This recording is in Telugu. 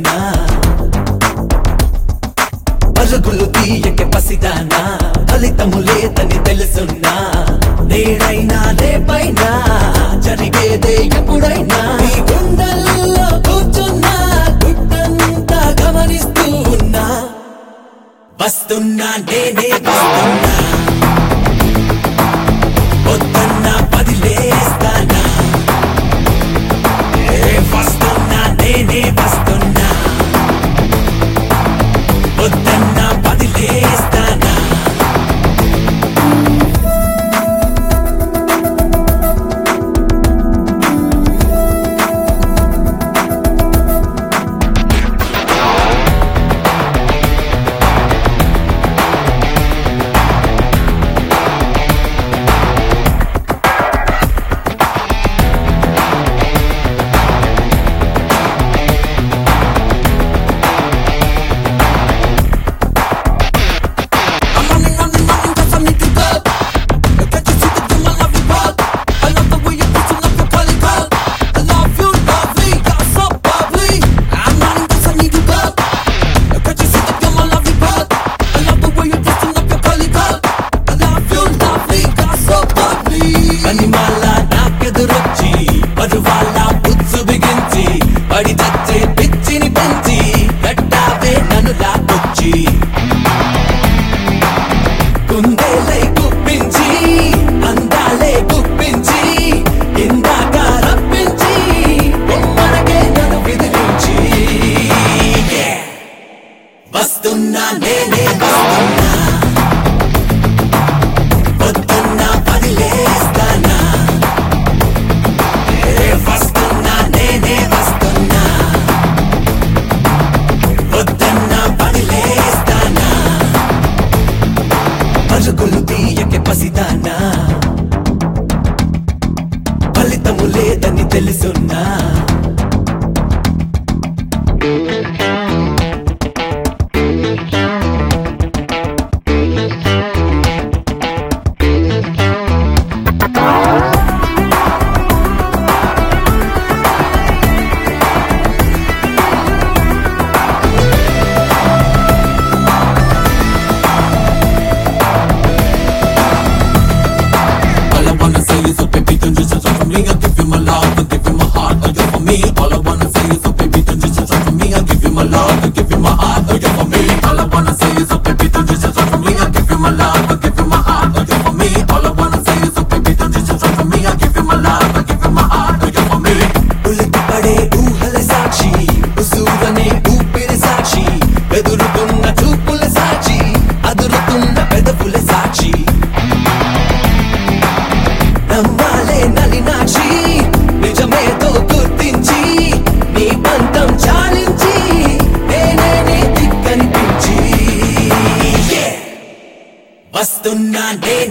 తెలుసున్నా పరుగులు తీయక పసిదానా ఫలితము లేదని తెలుసున్నా నేడైనా రేపైనా జరిగేదే ఎప్పుడైనా నీ గుండెల్లో కూర్చున్నా గుట్టంతా గమనిస్తూ ఉన్నా వస్తున్నా నేనే వస్తున్నా వద్దన్నా పదిలేస్తానా ఏ వస్తున్నా నేనే వస్తున్నా వద్దన్నా పదిలేస్తానా I'm running, running, running 'cause I need to go. Can't you see that you're my lovely bug? I love the way you're pushing up your curly curl. I love you, lovely, you're so bubbly. I'm running 'cause I need to go. Can't you see that you're my lovely bug? I love the way you're pushing up your curly curl. I love you, lovely, you're so bubbly. కనిమాల నాకెదురొచ్చి పరువాల బుచ్చు బిగించి పడి చచ్చే పిచ్చిని పెంచి కట్టావే నన్ను లాక్కొచ్చి కుందేలై గుప్పించి అందాలే గుప్పించి ఇందాక రప్పించి బొమ్మలకే నన్ను విదిలించి Yeah! వస్తున్నా నేనే వస్తున్నా వస్తున్నా పదిలేస్తానా ఏ వస్తున్నా నేనే వస్తున్నా వద్దన్నా పదిలేస్తానా పరుగులు తీయకే పసిదానా ఫలితము లేదని తెలుసున్నా All I wanna say is, oh baby, don't you just from me. I'll give you my love, I'll give you my heart, oh you for me. All I wanna say is, oh baby, don't you just from me. I'll give you my love, I'll give you my heart, oh you for me. All I wanna say is, oh baby, don't you just from me. I'll give you my love, I'll give you my heart, oh you for me. All I wanna say is, oh baby, don't you just from me. I'll give you my love, I'll give you my heart, oh you for me. ఉలికి పడే ఊహల సాక్షి ఉసూరనే ఊపిరి సాక్షి బెదురుతున్న చూపుల సాక్షి అదురుతున్న పెదవుల సాక్షి నమ్మాలే నలినాక్షి నిజమేదో గుర్తించి నీ పంతం చాలించి నేనే నీ దిక్కనిపించి Yeah! వస్తున్నా నే